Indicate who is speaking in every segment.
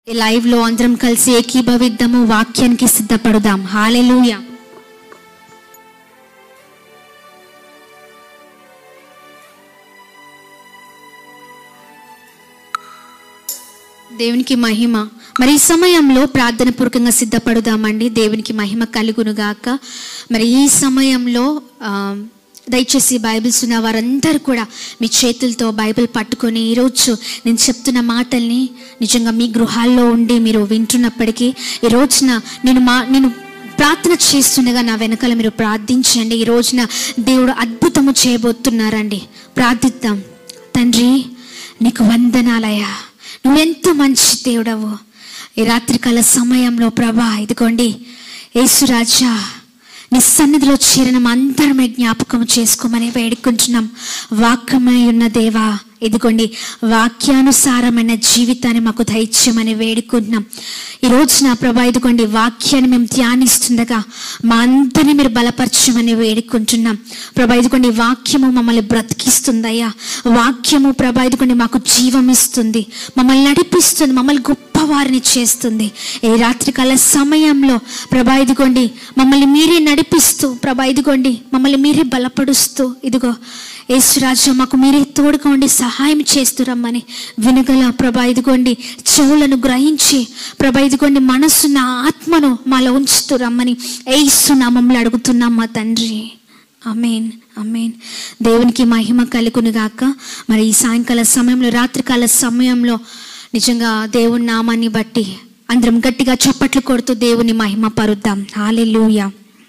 Speaker 1: ఈ లైవ్ లో అందరం కలిసి ఏకీభవిద్దాము వాక్యానికి సిద్ధపడుదాం హాలెలూయా దేవునికి మహిమ మరి ఈ సమయంలో ప్రార్థన పూర్వకంగా సిద్ధపడుదామండి దేవునికి మహిమ కలుగునుగాక మరి ఈ సమయంలో ఆ, దయచేసి బైబిల్స్ ఉన్న వారందరూ కూడా మీ చేతులతో బైబిల్ పట్టుకొని ఈరోజు నేను చెప్తున్న మాటల్ని నిజంగా మీ గృహాల్లో ఉండి మీరు వింటున్నప్పటికీ ఈ రోజున నేను మా నేను ప్రార్థన చేస్తుండగా నా వెనకాల మీరు ప్రార్థించండి ఈ రోజున దేవుడు అద్భుతము చేయబోతున్నారండి ప్రార్థిద్దాం తండ్రి నీకు వందనాలయ్యా నువ్వెంత మంచి దేవుడవు ఈ రాత్రికాల సమయంలో ప్రభా ఇదిగోండి యేసురాజా నీ సన్నిధిలో చేరిన అందరమే జ్ఞాపకం చేసుకోమని వేడుకుంటున్నాం వాక్యమై ఉన్న దేవా ఇదిగోండి వాక్యానుసారమైన జీవితాన్ని మాకు దైత్యమని వేడుకుంటున్నాం ఈ రోజున ప్రభా ఇదిగోండి వాక్యాన్ని మేము ధ్యానిస్తుండగా మా అందరినీ మీరు బలపరచమని వేడుకుంటున్నాం ప్రభా ఇదిగోండి వాక్యము మమ్మల్ని బ్రతికిస్తుందయ్యా వాక్యము ప్రభా ఇదిగోండి మాకు జీవం ఇస్తుంది మమ్మల్ని నడిపిస్తుంది మమ్మల్ని గొప్పవారిని చేస్తుంది ఈ రాత్రికాల సమయంలో ప్రభా ఇదిగోండి మమ్మల్ని మీరే నడిపిస్తూ ప్రభా ఇదిగోండి మమ్మల్ని మీరే బలపరుస్తూ ఇదిగో యేసురాజు మాకు మీరే తోడుగా ఉండి సహాయం చేస్తూ రమ్మని వినగల ప్రభా ఇదిగోండి చెవులను గ్రహించి ప్రభా ఇదిగోండి మనస్సున్న ఆత్మను మాలో ఉంచుతూ రమ్మని ఏసు నామంలో అడుగుతున్నాం మా తండ్రి అమేన్ అమేన్ దేవునికి మహిమ కలుగును గాక మరి ఈ సాయంకాల సమయంలో రాత్రికాల సమయంలో నిజంగా దేవుని నామాన్ని బట్టి అందరం గట్టిగా చప్పట్లు కొడుతూ దేవుని మహిమ పరుద్దాం హాలెలూయా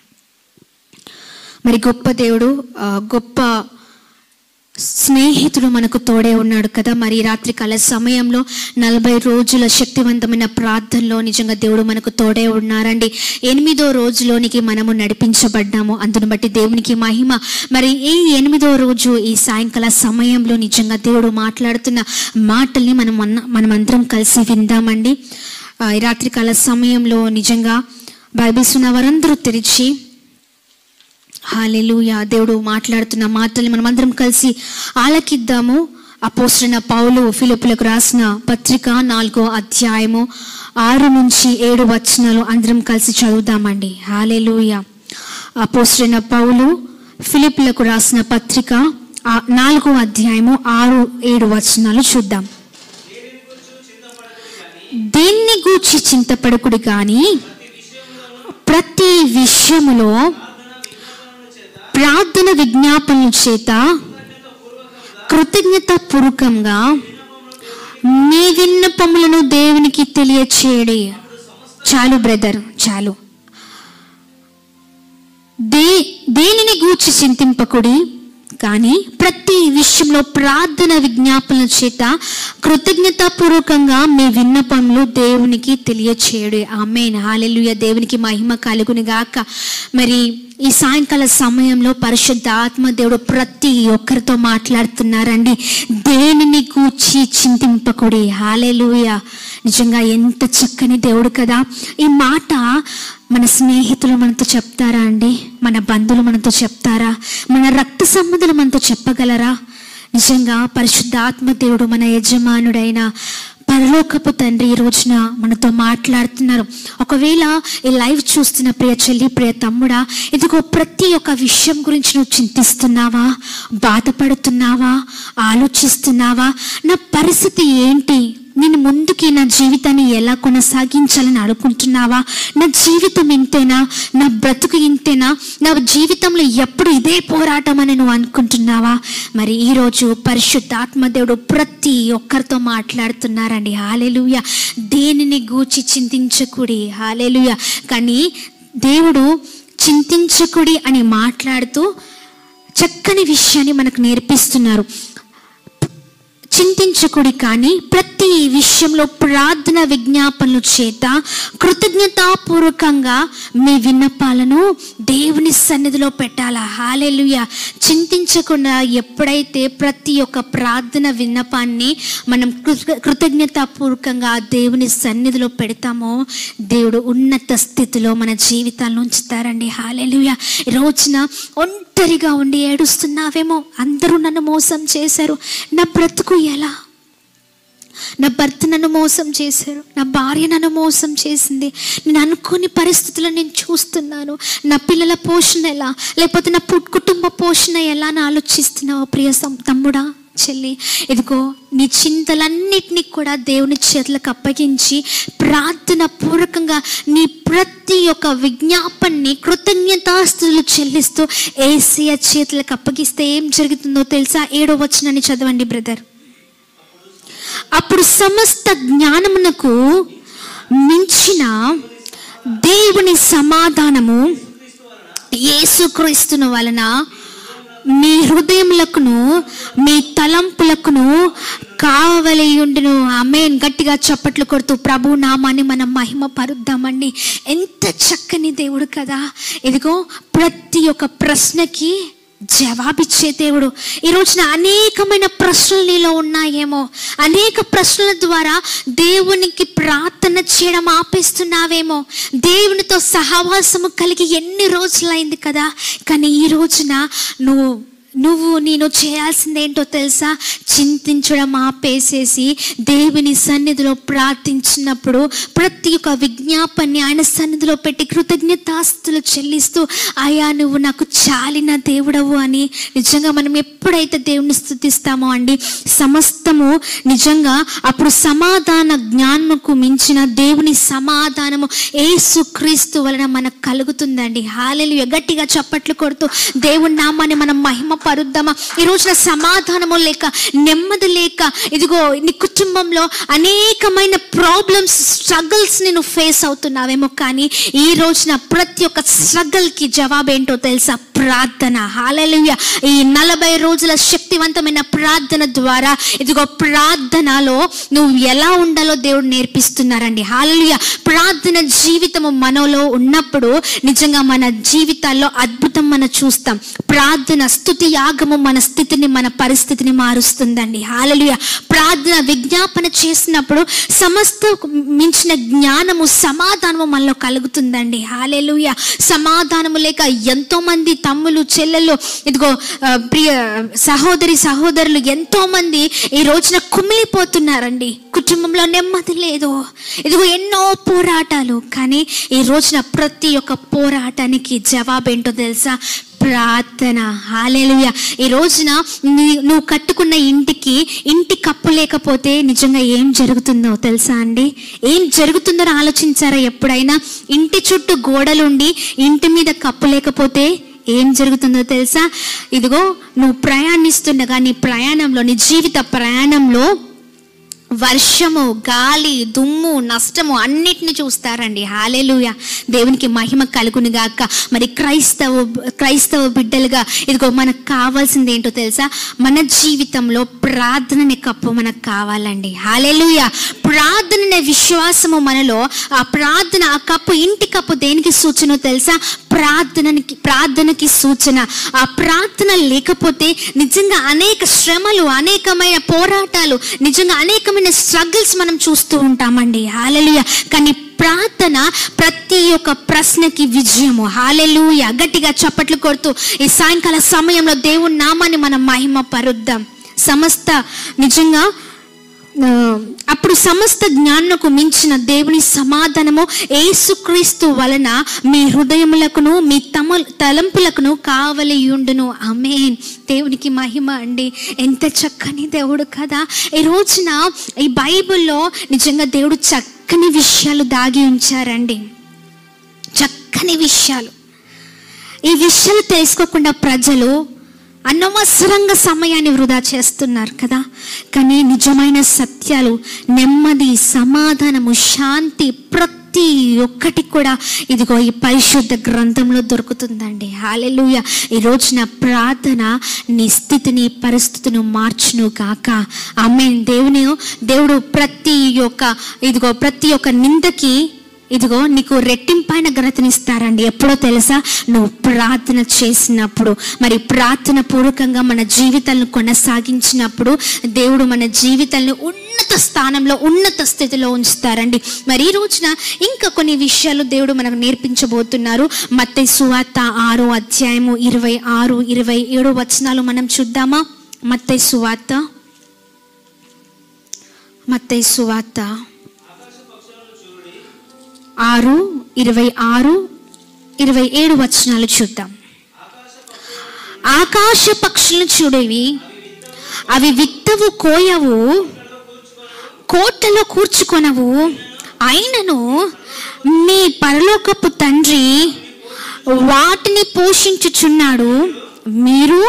Speaker 1: మరి గొప్ప దేవుడు ఆ, గొప్ప స్నేహితుడు మనకు తోడే ఉన్నాడు కదా మరి ఈ రాత్రికాల సమయంలో నలభై రోజుల శక్తివంతమైన ప్రార్థనలో నిజంగా దేవుడు మనకు తోడే ఉన్నారండి ఎనిమిదో రోజులోనికి మనము నడిపించబడ్డాము అందును బట్టి దేవునికి మహిమ మరి ఈ ఎనిమిదో రోజు ఈ సాయంకాల సమయంలో నిజంగా దేవుడు మాట్లాడుతున్న మాటల్ని మనం అన్న- మనమందరం కలిసి విందామండి ఆ, ఈ రాత్రికాల సమయంలో నిజంగా బైబిల్స్ ఉన్న వారందరూ తెరిచి హాలెలూయా దేవుడు మాట్లాడుతున్న మాటల్ని మనం అందరం కలిసి ఆలకిద్దాము అపోసరైన పౌలు ఫిలిపులకు రాసిన పత్రిక నాలుగో అధ్యాయము ఆరు నుంచి ఏడు వచనాలు అందరం కలిసి చదువుదామండి హాలెలూయా అపోసరైన పౌలు ఫిలిపులకు రాసిన పత్రిక ఆ నాలుగో అధ్యాయము ఆరు ఏడు వచనాలు చూద్దాం దేన్ని గూర్చి చింతపడకుడు కానీ ప్రతి విషయములో ప్రార్థన విజ్ఞాపనల చేత కృతజ్ఞత పూర్వకంగా మీ విన్నపములను దేవునికి తెలియచేయడి చాలు బ్రదర్ చాలు దే దేనిని గూర్చి చింతింపకుడి కానీ ప్రతి విషయంలో ప్రార్థన విజ్ఞాపనల చేత కృతజ్ఞతాపూర్వకంగా మీ విన్నపములు దేవునికి తెలియచేయడు ఆమె హాలెలుయ దేవునికి మహిమ కలుగుని గాక మరి ఈ సాయంకాల సమయంలో పరిశుద్ధ ఆత్మ దేవుడు ప్రతి ఒక్కరితో మాట్లాడుతున్నారండి దేనిని గూర్చి చింతింపకుడి హాలెలుయ నిజంగా ఎంత చక్కని దేవుడు కదా ఈ మాట మన స్నేహితులు మనతో చెప్తారా అండి మన బంధువులు మనతో చెప్తారా మన రక్త సంబంధులు మనతో చెప్పగలరా నిజంగా పరిశుద్ధ ఆత్మదేవుడు మన యజమానుడైన పరలోకపు తండ్రి ఈ రోజున మనతో మాట్లాడుతున్నారు ఒకవేళ ఈ లైవ్ చూస్తున్న ప్రియ చెల్లి ప్రియ తమ్ముడా ఇదిగో ప్రతి ఒక్క విషయం గురించి నువ్వు చింతిస్తున్నావా బాధపడుతున్నావా ఆలోచిస్తున్నావా నా పరిస్థితి ఏంటి నేను ముందుకి నా జీవితాన్ని ఎలా కొనసాగించాలని అనుకుంటున్నావా నా జీవితం ఇంతేనా నా బ్రతుకు ఇంతేనా నా జీవితంలో ఎప్పుడు ఇదే పోరాటం అని నువ్వు అనుకుంటున్నావా మరి ఈరోజు పరిశుద్ధాత్మదేవుడు ప్రతి ఒక్కరితో మాట్లాడుతున్నారండి హాలెలుయ దేనిని గూర్చి చింతించకుడి హాలెలుయ కానీ దేవుడు చింతించకుడి అని మాట్లాడుతూ చక్కని విషయాన్ని మనకు నేర్పిస్తున్నారు చింతించకుడి కానీ ప్రతి విషయంలో ప్రార్థన విజ్ఞాపనలు చేత కృతజ్ఞతాపూర్వకంగా మీ విన్నపాలను దేవుని సన్నిధిలో పెట్టాలా హాలెలుయ చింతించకుండా ఎప్పుడైతే ప్రతి ఒక్క ప్రార్థన విన్నపాన్ని మనం కృత- కృతజ్ఞతాపూర్వకంగా దేవుని సన్నిధిలో పెడతామో దేవుడు ఉన్నత స్థితిలో మన జీవితాలను ఉంచుతారండి హాలెలుయ ఈ రోజున ఒంటరిగా ఉండి ఏడుస్తున్నావేమో అందరూ నన్ను మోసం చేశారు నా బ్రతుకు ఎలా నా భర్త నన్ను మోసం చేశారు నా భార్య నన్ను మోసం చేసింది నేను అనుకోని పరిస్థితుల్లో నేను చూస్తున్నాను నా పిల్లల పోషణ ఎలా లేకపోతే నా పు- కుటుంబ పోషణ ఎలా అని ఆలోచిస్తున్నావు ప్రియ సం- తమ్ముడా చెల్లి ఇదిగో నీ చింతలన్నిటినీ కూడా దేవుని చేతులకు అప్పగించి ప్రార్థన పూర్వకంగా నీ ప్రతి ఒక్క విజ్ఞాపన్ని కృతజ్ఞతాస్తులు చెల్లిస్తూ ఏసియా చేతులకు అప్పగిస్తే ఏం జరుగుతుందో తెలుసా ఏడో వచనాన్ని చదవండి బ్రదర్ అప్పుడు సమస్త జ్ఞానమునకు మించిన దేవుని సమాధానము యేసుక్రీస్తును వలన మీ హృదయములకును మీ తలంపులకును కావలియుండును ఆమెన్ గట్టిగా చప్పట్లు కొడుతూ ప్రభు నామాన్ని మనం మహిమ పరుద్దామండి ఎంత చక్కని దేవుడు కదా ఇదిగో ప్రతి ఒక్క ప్రశ్నకి జవాబిచ్చే దేవుడు ఈ రోజున అనేకమైన ప్రశ్నలు నీలో ఉన్నాయేమో అనేక ప్రశ్నల ద్వారా దేవునికి ప్రార్థన చేయడం ఆపేస్తున్నావేమో దేవునితో సహవాసము కలిగి ఎన్ని రోజులైంది కదా కానీ ఈ రోజున నువ్వు నువ్వు నేను చేయాల్సింది ఏంటో తెలుసా చింతించడం ఆపేసేసి దేవుని సన్నిధిలో ప్రార్థించినప్పుడు ప్రతి ఒక్క విజ్ఞాపన్ని ఆయన సన్నిధిలో పెట్టి కృతజ్ఞతాస్తులు చెల్లిస్తూ అయా నువ్వు నాకు చాలిన దేవుడవు అని నిజంగా మనం ఎప్పుడైతే దేవుని స్థుతిస్తామో అండి సమస్తము నిజంగా అప్పుడు సమాధాన జ్ఞానముకు మించిన దేవుని సమాధానము ఏసుక్రీస్తు వలన మనకు కలుగుతుందండి హాలెలు గట్టిగా చప్పట్లు కొడుతూ దేవుని నామాన్ని మనం మహిమ పరుద్దామా ఈ రోజున సమాధానము లేక నెమ్మది లేక ఇదిగో నీ కుటుంబంలో అనేకమైన ప్రాబ్లమ్స్ స్ట్రగుల్స్ నేను ఫేస్ అవుతున్నావేమో కానీ ఈ రోజున ప్రతి ఒక్క స్ట్రగుల్కి జవాబు ఏంటో తెలుసా ప్రార్థన హాలలుయ ఈ నలభై రోజుల శక్తివంతమైన ప్రార్థన ద్వారా ఇదిగో ప్రార్థనలో నువ్వు ఎలా ఉండాలో దేవుడు నేర్పిస్తున్నారండి హాలలుయ ప్రార్థన జీవితము మనలో ఉన్నప్పుడు నిజంగా మన జీవితాల్లో అద్భుతం మనం చూస్తాం ప్రార్థన స్థుతి యాగము మన స్థితిని మన పరిస్థితిని మారుస్తుందండి హాలలుయ ప్రార్థన విజ్ఞాపన చేసినప్పుడు సమస్త మించిన జ్ఞానము సమాధానము మనలో కలుగుతుందండి హాలెలుయ సమాధానము లేక ఎంతో మంది తమ్ములు చెల్లెలు ఇదిగో ఆ, ప్రియ సహోదరి సహోదరులు ఎంతో మంది ఈ రోజున కుమిలిపోతున్నారండి కుటుంబంలో నెమ్మది లేదు ఇదిగో ఎన్నో పోరాటాలు కానీ ఈ రోజున ప్రతి ఒక్క పోరాటానికి జవాబు ఏంటో తెలుసా ప్రార్థన హాలేలుయ ఈ రోజున నీ- నువ్వు కట్టుకున్న ఇంటికి ఇంటి కప్పు లేకపోతే నిజంగా ఏం జరుగుతుందో తెలుసా అండి ఏం జరుగుతుందో ఆలోచించారా ఎప్పుడైనా ఇంటి చుట్టూ గోడలుండి ఇంటి మీద కప్పు లేకపోతే ఏం జరుగుతుందో తెలుసా ఇదిగో నువ్వు ప్రయాణిస్తుండగా నీ ప్రయాణంలో నీ జీవిత ప్రయాణంలో వర్షము గాలి దుమ్ము నష్టము అన్నిటిని చూస్తారండి హాలేలుయ దేవునికి మహిమ కలుగును గాక మరి క్రైస్తవ క్రైస్తవ బిడ్డలుగా ఇదిగో మనకు కావాల్సింది ఏంటో తెలుసా మన జీవితంలో ప్రార్థనని కప్పు మనకు కావాలండి హాలేలుయ ప్రార్థన అనే విశ్వాసము మనలో ఆ ప్రార్థన ఆ కప్పు ఇంటి కప్పు దేనికి సూచన తెలుసా ప్రార్థనకి ప్రార్థనకి సూచన ఆ ప్రార్థన లేకపోతే నిజంగా అనేక శ్రమలు అనేకమైన పోరాటాలు నిజంగా అనేకమైన స్ట్రగుల్స్ మనం చూస్తూ ఉంటామండి హాలలుయ కానీ ప్రార్థన ప్రతి ఒక్క ప్రశ్నకి విజయము హాలెలుయ గట్టిగా చప్పట్లు కొడుతూ ఈ సాయంకాల సమయంలో దేవుని నామాన్ని మనం మహిమ పరుద్దాం సమస్త నిజంగా ఆ, అప్పుడు సమస్త జ్ఞానకు మించిన దేవుని సమాధానము ఏసుక్రీస్తు వలన మీ హృదయములకును మీ తమ తలంపులకును కావలియుండును ఆమేన్ దేవునికి మహిమ అండి ఎంత చక్కని దేవుడు కదా ఈ రోజున ఈ బైబిల్లో నిజంగా దేవుడు చక్కని విషయాలు దాగి ఉంచారండి చక్కని విషయాలు ఈ విషయాలు తెలుసుకోకుండా ప్రజలు అనవసరంగా సమయాన్ని వృధా చేస్తున్నారు కదా కానీ నిజమైన సత్యాలు నెమ్మది సమాధానము శాంతి ప్రతి ఒక్కటి కూడా ఇదిగో ఈ పరిశుద్ధ గ్రంథంలో దొరుకుతుందండి హాలెలుయ ఈ రోజున ప్రార్థన నీ స్థితిని పరిస్థితిని మార్చును కాక ఆమె దేవుని దేవుడు ప్రతి ఒక్క ఇదిగో ప్రతి ఒక్క నిందకి ఇదిగో నీకు రెట్టింపైన ఘనతనిస్తారండి ఎప్పుడో తెలుసా నువ్వు ప్రార్థన చేసినప్పుడు మరి ప్రార్థన పూర్వకంగా మన జీవితాలను కొనసాగించినప్పుడు దేవుడు మన జీవితాలను ఉన్నత స్థానంలో ఉన్నత స్థితిలో ఉంచుతారండి మరి ఈ రోజున ఇంకా కొన్ని విషయాలు దేవుడు మనకు నేర్పించబోతున్నారు మత్తయి సువార్త ఆరో అధ్యాయము ఇరవై ఆరు ఇరవై ఏడు వచనాలు మనం చూద్దామా మత్తయి సువార్త మత్తయి సువార్త ఆరు ఇరవై ఆరు ఇరవై ఏడు వచనాలు చూద్దాం ఆకాశ పక్షులను చూడేవి అవి విత్తవు కోయవు కోటలో కూర్చుకొనవు అయినను మీ పరలోకపు తండ్రి వాటిని పోషించుచున్నాడు మీరు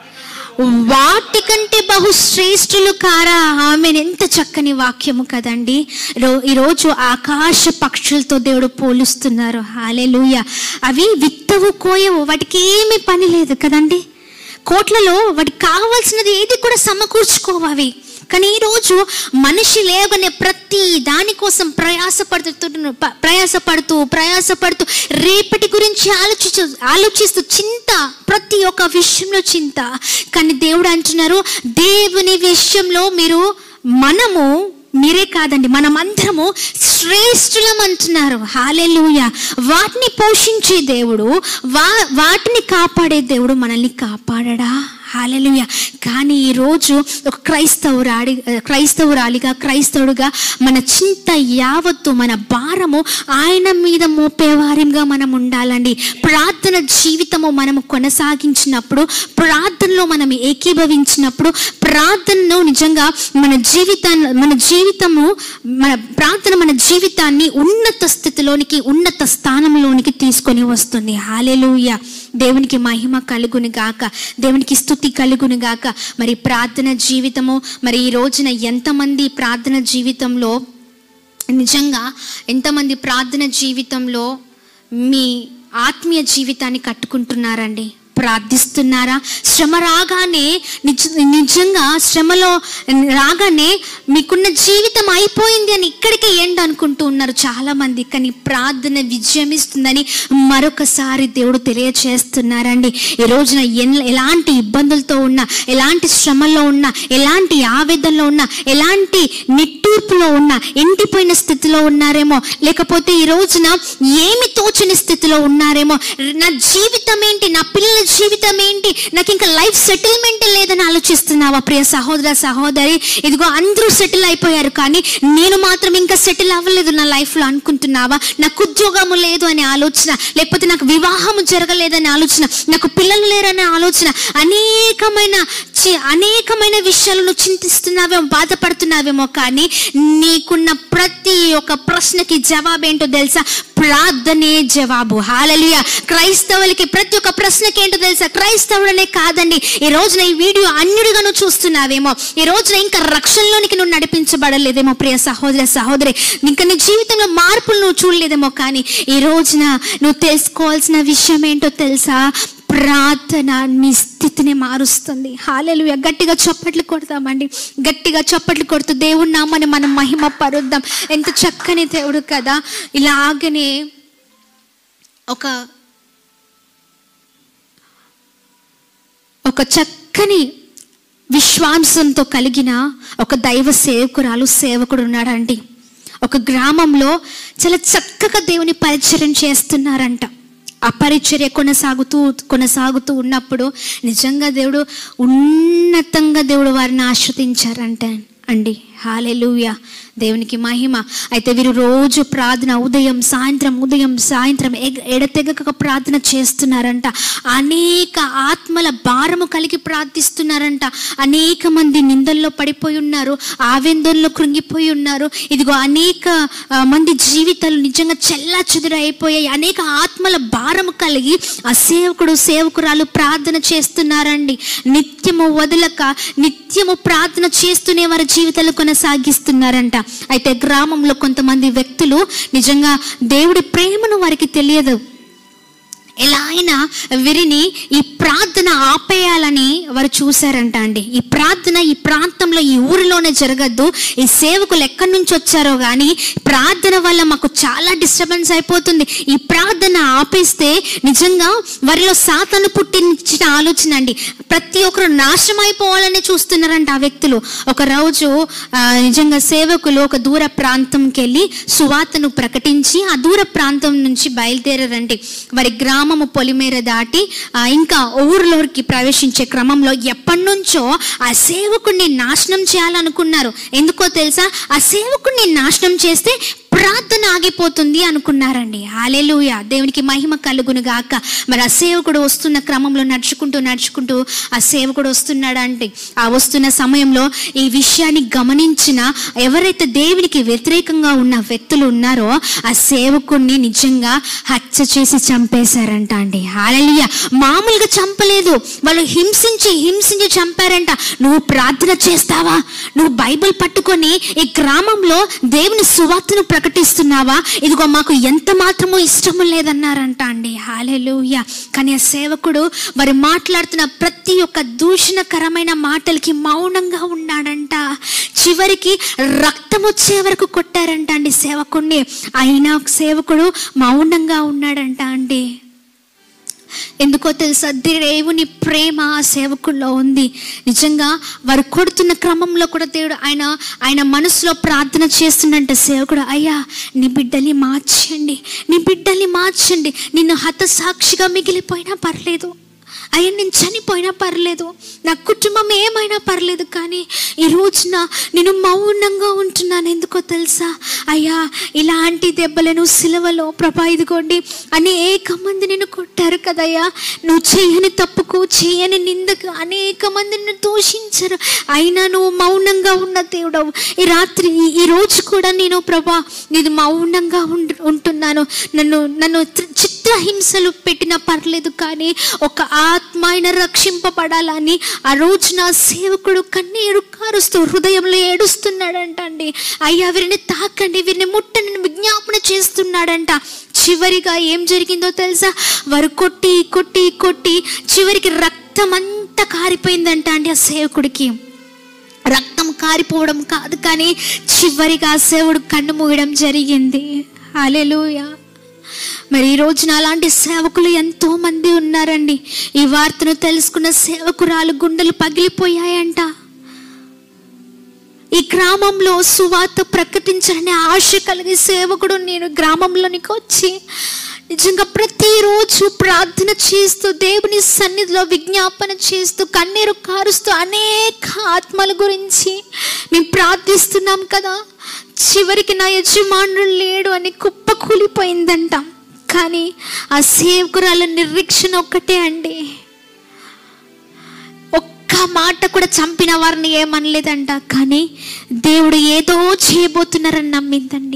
Speaker 1: వాటికంటే బహు శ్రేష్ఠులు కారా ఆమె ఎంత చక్కని వాక్యము కదండి రో- ఈరోజు ఆకాశ పక్షులతో దేవుడు పోలుస్తున్నారు హాలెలూయ అవి విత్తవు కోయవు వాటికి ఏమీ పని లేదు కదండి కోట్లలో వాటికి కావాల్సినది ఏది కూడా సమకూర్చుకోవు అవి కానీ ఈరోజు మనిషి లేవనే ప్రతి దానికోసం ప్రయాసపడుతూ ప- ప్రయాసపడుతూ ప్రయాసపడుతూ రేపటి గురించి ఆలోచించు ఆలోచిస్తూ చింత ప్రతి ఒక్క విషయంలో చింత కానీ దేవుడు అంటున్నారు దేవుని విషయంలో మీరు మనము మీరే కాదండి మనమందరము శ్రేష్ఠులం అంటున్నారు హాలెలూయ వాటిని పోషించే దేవుడు వా వాటిని కాపాడే దేవుడు మనల్ని కాపాడడా హాలెలుయ కానీ ఈరోజు ఒక క్రైస్తవురాడి క్రైస్తవురాలిగా క్రైస్తవుడుగా మన చింత యావత్తు మన భారము ఆయన మీద మోపేవారిగా మనం ఉండాలండి ప్రార్థన జీవితము మనము కొనసాగించినప్పుడు ప్రార్థనలో మనం ఏకీభవించినప్పుడు ప్రార్థనను నిజంగా మన జీవితాన్ని మన జీవితము మన ప్రార్థన మన జీవితాన్ని ఉన్నత స్థితిలోనికి ఉన్నత స్థానంలోనికి తీసుకొని వస్తుంది హాలెలూయ దేవునికి మహిమ కలుగును గాక దేవునికి స్థుతి కలుగును గాక మరి ప్రార్థన జీవితము మరి ఈ రోజున ఎంతమంది ప్రార్థన జీవితంలో నిజంగా ఎంతమంది ప్రార్థన జీవితంలో మీ ఆత్మీయ జీవితాన్ని కట్టుకుంటున్నారండి ప్రార్థిస్తున్నారా శ్రమ రాగానే నిజ నిజంగా శ్రమలో రాగానే మీకున్న జీవితం అయిపోయింది అని ఇక్కడికే ఎండ్ అనుకుంటూ ఉన్నారు చాలా మంది కానీ ప్రార్థన విజయం ఇస్తుందని మరొకసారి దేవుడు తెలియచేస్తున్నారండి ఈ రోజున ఎన్- ఎలాంటి ఇబ్బందులతో ఉన్నా ఎలాంటి శ్రమల్లో ఉన్నా ఎలాంటి ఆవేదనలో ఉన్నా ఎలాంటి నిట్టూర్పులో ఉన్నా ఎండిపోయిన స్థితిలో ఉన్నారేమో లేకపోతే ఈ రోజున ఏమి తోచని స్థితిలో ఉన్నారేమో నా జీవితం ఏంటి నా పిల్లల జీవితం ఏంటి నాకు ఇంకా లైఫ్ సెటిల్మెంట్ లేదని ఆలోచిస్తున్నావా ప్రియ సహోదర సహోదరి ఇదిగో అందరూ సెటిల్ అయిపోయారు కానీ నేను మాత్రం ఇంకా సెటిల్ అవ్వలేదు నా లైఫ్లో అనుకుంటున్నావా నాకు ఉద్యోగము లేదు అనే ఆలోచన లేకపోతే నాకు వివాహము జరగలేదనే ఆలోచన నాకు పిల్లలు లేరనే ఆలోచన అనేకమైన చి- అనేకమైన విషయాలను చింతిస్తున్నావేమో బాధపడుతున్నావేమో కానీ నీకున్న ప్రతి ఒక్క ప్రశ్నకి జవాబేంటో తెలుసా ప్రార్థనే జవాబు హాలలియ క్రైస్తవులకి ప్రతి ఒక్క ప్రశ్నకి ఏంటో తెలుసా క్రైస్తవుడనే కాదండి ఈ రోజున ఈ వీడియో అన్యుడిగా నువ్వు చూస్తున్నావేమో ఈ రోజున ఇంకా రక్షణలోనికి నువ్వు నడిపించబడలేదేమో ప్రియ సహోదర సహోదరి ఇంకా నీ జీవితంలో మార్పులు నువ్వు చూడలేదేమో కానీ ఈ రోజున నువ్వు తెలుసుకోవాల్సిన విషయం ఏంటో తెలుసా ప్రార్థన నీ స్థితిని మారుస్తుంది హాలెలుయ గట్టిగా చప్పట్లు కొడతామండి గట్టిగా చప్పట్లు కొడుతూ దేవుడి నామని మనం మహిమ పరుద్దాం ఎంత చక్కని దేవుడు కదా ఇలాగనే ఒక ఒక చక్కని విశ్వాసంతో కలిగిన ఒక దైవ సేవకురాలు సేవకుడు ఉన్నాడండి ఒక గ్రామంలో చాలా చక్కగా దేవుని పరిచయం చేస్తున్నారంట ఆ పరిచర్య కొనసాగుతూ కొనసాగుతూ ఉన్నప్పుడు నిజంగా దేవుడు ఉన్నతంగా దేవుడు వారిని ఆశ్రదించారంట అండి హాలెలూయ దేవునికి మహిమ అయితే వీరు రోజు ప్రార్థన ఉదయం సాయంత్రం ఉదయం సాయంత్రం ఎగ- ఎడతెగక ప్రార్థన చేస్తున్నారంట అనేక ఆత్మల భారము కలిగి ప్రార్థిస్తున్నారంట అనేక మంది నిందల్లో పడిపోయి ఉన్నారు ఆవేందనలో కృంగిపోయి ఉన్నారు ఇదిగో అనేక ఆ, మంది జీవితాలు నిజంగా చెల్లా అయిపోయాయి అనేక ఆత్మల భారము కలిగి ఆ సేవకుడు సేవకురాలు ప్రార్థన చేస్తున్నారండి నిత్యము వదలక నిత్యము ప్రార్థన చేస్తూనే వారి జీవితాలు కొనసాగిస్తున్నారంట అయితే గ్రామంలో కొంతమంది వ్యక్తులు నిజంగా దేవుడి ప్రేమను వారికి తెలియదు ఎలా అయినా వీరిని ఈ ప్రార్థన ఆపేయాలని వారు చూశారంట అండి ఈ ప్రార్థన ఈ ప్రాంతంలో ఈ ఊరిలోనే జరగద్దు ఈ సేవకులు ఎక్కడి నుంచి వచ్చారో కానీ ప్రార్థన వల్ల మాకు చాలా డిస్టర్బెన్స్ అయిపోతుంది ఈ ప్రార్థన ఆపేస్తే నిజంగా వారిలో సాతను పుట్టించిన ఆలోచన అండి ప్రతి ఒక్కరు నాశనం అయిపోవాలని చూస్తున్నారంట ఆ వ్యక్తులు ఒక రోజు ఆ, నిజంగా సేవకులు ఒక దూర ప్రాంతంకి వెళ్ళి సువార్తను ప్రకటించి ఆ దూర ప్రాంతం నుంచి బయలుదేరారండి వారి గ్రామ గ్రామము పొలిమేర దాటి ఆ, ఇంకా ఊర్లోకి ప్రవేశించే క్రమంలో ఎప్పటి నుంచో ఆ సేవకుడిని నాశనం చేయాలనుకున్నారు ఎందుకో తెలుసా ఆ సేవకుడిని నాశనం చేస్తే ప్రార్థన ఆగిపోతుంది అనుకున్నారండి హాలేలుయ దేవునికి మహిమ కలుగును గాక మరి ఆ సేవకుడు వస్తున్న క్రమంలో నడుచుకుంటూ నడుచుకుంటూ ఆ సేవకుడు వస్తున్నాడంటే ఆ వస్తున్న సమయంలో ఈ విషయాన్ని గమనించిన ఎవరైతే దేవునికి వ్యతిరేకంగా ఉన్న వ్యక్తులు ఉన్నారో ఆ సేవకుడిని నిజంగా హత్య చేసి చంపేశారంట అండి హాలలియ మామూలుగా చంపలేదు వాళ్ళు హింసించి హింసించి చంపారంట నువ్వు ప్రార్థన చేస్తావా నువ్వు బైబిల్ పట్టుకొని ఈ గ్రామంలో దేవుని సువార్తను ప్రకటిస్తున్నావా ఇదిగో మాకు ఎంత మాత్రమో ఇష్టము లేదన్నారంట అండి హాలెలూయ కానీ ఆ సేవకుడు వారు మాట్లాడుతున్న ప్రతి ఒక్క దూషణకరమైన మాటలకి మౌనంగా ఉన్నాడంట చివరికి రక్తం వచ్చే వరకు కొట్టారంట అండి సేవకుడిని అయినా సేవకుడు మౌనంగా ఉన్నాడంట అండి ఎందుకో తెలుసా దేవుని ప్రేమ ఆ సేవకుల్లో ఉంది నిజంగా వారు కొడుతున్న క్రమంలో కూడా దేవుడు ఆయన ఆయన మనసులో ప్రార్థన చేస్తుండంట సేవకుడు అయ్యా నీ బిడ్డల్ని మార్చండి నీ బిడ్డల్ని మార్చండి నిన్ను హతసాక్షిగా మిగిలిపోయినా పర్లేదు అయ్యా నేను చనిపోయినా పర్లేదు నా కుటుంబం ఏమైనా పర్లేదు కానీ ఈ రోజున నేను మౌనంగా ఉంటున్నాను ఎందుకో తెలుసా అయ్యా ఇలాంటి దెబ్బలను సిలవలో ప్రభా ఇదిగోండి అనేక మంది నిన్ను కొట్టారు కదయ్యా నువ్వు చేయని తప్పుకు చేయని నిందకు అనేక మంది నిన్ను దూషించరు అయినా నువ్వు మౌనంగా ఉన్న దేవుడవు ఈ రాత్రి ఈ- ఈ రోజు కూడా నేను ప్రభా నేను మౌనంగా ఉంటు ఉంటున్నాను నన్ను నన్ను చి- చిత్రహింసలు పెట్టినా పర్లేదు కానీ ఒక ఆత్మ ఆయన రక్షింపబడాలని ఆ రోజున సేవకుడు కన్నీరు కారుస్తూ హృదయంలో ఏడుస్తున్నాడంట అండి అయ్యా వీరిని తాకండి వీరిని ముట్టని విజ్ఞాపన చేస్తున్నాడంట చివరిగా ఏం జరిగిందో తెలుసా వారు కొట్టి కొట్టి కొట్టి చివరికి రక్తం అంతా కారిపోయిందంట అండి ఆ సేవకుడికి రక్తం కారిపోవడం కాదు కానీ చివరిగా ఆ సేవుడు కన్ను మూయడం జరిగింది హల్లెలూయా మరి ఈ రోజున అలాంటి సేవకులు ఎంతో మంది ఉన్నారండి ఈ వార్తను తెలుసుకున్న సేవకురాలు గుండెలు పగిలిపోయాయంట ఈ గ్రామంలో సువార్త ప్రకటించాలనే ఆశ కలిగే సేవకుడు నేను గ్రామంలోనికి వచ్చి నిజంగా ప్రతిరోజు ప్రార్థన చేస్తూ దేవుని సన్నిధిలో విజ్ఞాపన చేస్తూ కన్నీరు కారుస్తూ అనేక ఆత్మల గురించి మేము ప్రార్థిస్తున్నాం కదా చివరికి నా యజమానుడు లేడు అని కుప్ప కూలిపోయిందంట కానీ ఆ సేవకురాల నిరీక్షణ ఒక్కటే అండి ఒక్క మాట కూడా చంపిన వారిని ఏమనలేదంట కానీ దేవుడు ఏదో చేయబోతున్నారని నమ్మిందండి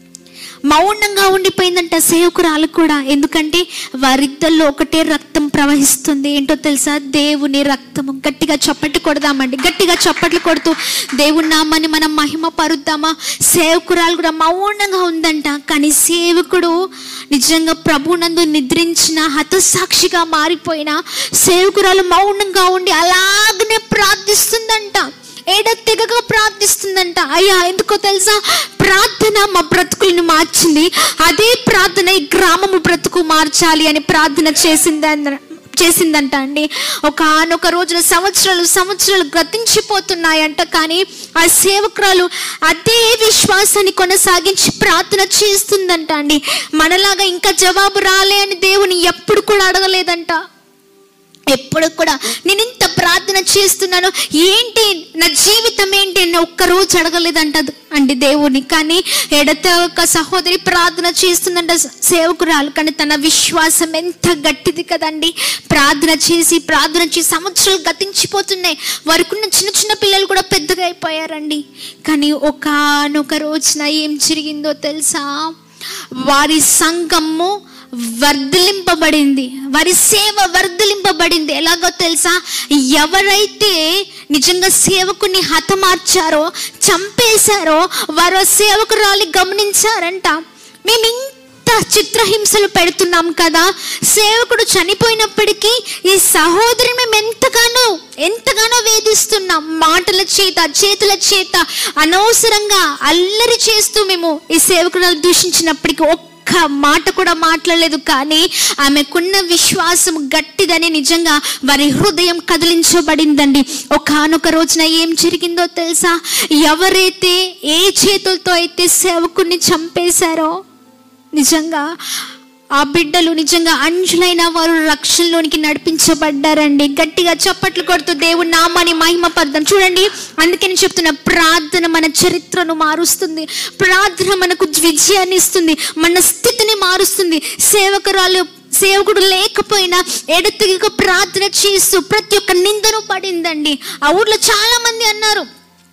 Speaker 1: మౌనంగా ఉండిపోయిందంట సేవకురాలు కూడా ఎందుకంటే వారిద్దరిలో ఒకటే రక్తం ప్రవహిస్తుంది ఏంటో తెలుసా దేవుని రక్తము గట్టిగా చప్పట్లు కొడదామండి గట్టిగా చప్పట్లు కొడుతూ దేవుని నామాన్ని మనం మహిమ పరుద్దామా సేవకురాలు కూడా మౌనంగా ఉందంట కానీ సేవకుడు నిజంగా ప్రభునందు నిద్రించిన హతసాక్షిగా మారిపోయిన సేవకురాలు మౌనంగా ఉండి అలాగనే ప్రార్థిస్తుందంట ఏడతెగగా ప్రార్థిస్తుందంట అయ్యా ఎందుకో తెలుసా ప్రార్థన మా బ్రతుకులను మార్చింది అదే ప్రార్థన ఈ గ్రామము బ్రతుకు మార్చాలి అని ప్రార్థన చేసింది చేసిందంట అండి ఒక ఆనొక రోజున సంవత్సరాలు సంవత్సరాలు గతించిపోతున్నాయంట కానీ ఆ సేవకురాలు అదే విశ్వాసాన్ని కొనసాగించి ప్రార్థన చేస్తుందంట అండి మనలాగా ఇంకా జవాబు రాలే అని దేవుని ఎప్పుడు కూడా అడగలేదంట ఎప్పుడు కూడా నేను ఇంత ప్రార్థన చేస్తున్నాను ఏంటి నా జీవితం ఏంటి అని ఒక్కరోజు అడగలేదంట అండి దేవుని కానీ ఎడత ఒక సహోదరి ప్రార్థన చేస్తుందంట సేవకురాలు కానీ తన విశ్వాసం ఎంత గట్టిది కదండి ప్రార్థన చేసి ప్రార్థన చేసి సంవత్సరాలు గతించిపోతున్నాయి వారికున్న చిన్న చిన్న పిల్లలు కూడా పెద్దగా అయిపోయారండి కానీ ఒకనొక రోజున ఏం జరిగిందో తెలుసా వారి సంఘము వర్ధలింపబడింది వారి సేవ వర్ధలింపబడింది ఎలాగో తెలుసా ఎవరైతే నిజంగా సేవకుని హతమార్చారో చంపేశారో వారు ఆ సేవకురాలి గమనించారంట మేము ఇంత చిత్రహింసలు పెడుతున్నాం కదా సేవకుడు చనిపోయినప్పటికీ ఈ సహోదరి మేము ఎంతగానో ఎంతగానో వేధిస్తున్నాం మాటల చేత చేతుల చేత అనవసరంగా అల్లరి చేస్తూ మేము ఈ సేవకురాలు దూషించినప్పటికీ ఒక్క మాట కూడా మాట్లాడలేదు కానీ ఆమెకున్న విశ్వాసం గట్టిదని నిజంగా వారి హృదయం కదిలించబడిందండి ఒకనొక రోజున ఏం జరిగిందో తెలుసా ఎవరైతే ఏ చేతులతో అయితే సేవకుని చంపేశారో నిజంగా ఆ బిడ్డలు నిజంగా అంజులైన వారు రక్షణలోనికి నడిపించబడ్డారండి గట్టిగా చప్పట్లు కొడుతూ దేవుని నామాన్ని మహిమ పడదాం చూడండి అందుకని చెప్తున్న ప్రార్థన మన చరిత్రను మారుస్తుంది ప్రార్థన మనకు విజయాన్ని ఇస్తుంది మన స్థితిని మారుస్తుంది సేవకురాలు సేవకుడు లేకపోయినా ఎడతెగక ప్రార్థన చేస్తూ ప్రతి ఒక్క నిందను పడిందండి ఆ ఊర్లో చాలా మంది అన్నారు